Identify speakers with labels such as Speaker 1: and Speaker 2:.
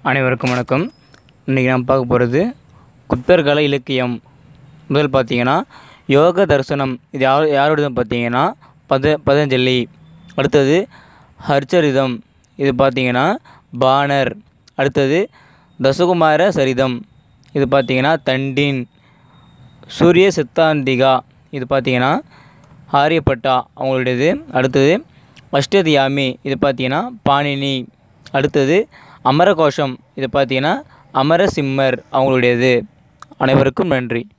Speaker 1: அனைவருக்கும் வணக்கம் இன்றைக்கி நாம் பார்க்க போகிறது குப்தர்கால இலக்கியம் முதல் பார்த்தீங்கன்னா யோக தரிசனம் இது யார் யாரோடது பார்த்தீங்கன்னா பத பதஞ்சலி அடுத்தது ஹர்ச்சரிதம் இது பார்த்தீங்கன்னா பாணர் அடுத்தது தசகுமார சரிதம் இது பார்த்தீங்கன்னா தண்டின் சூரிய சித்தாந்திகா இது பார்த்தீங்கன்னா ஆரியப்பட்டா அவங்களுடையது அடுத்தது அஷ்டதியாமி இது பார்த்தீங்கன்னா பாணினி அடுத்தது அமரகோஷம் இது பார்த்தீங்கன்னா அமரசிம்மர் அவங்களுடையது அனைவருக்கும் நன்றி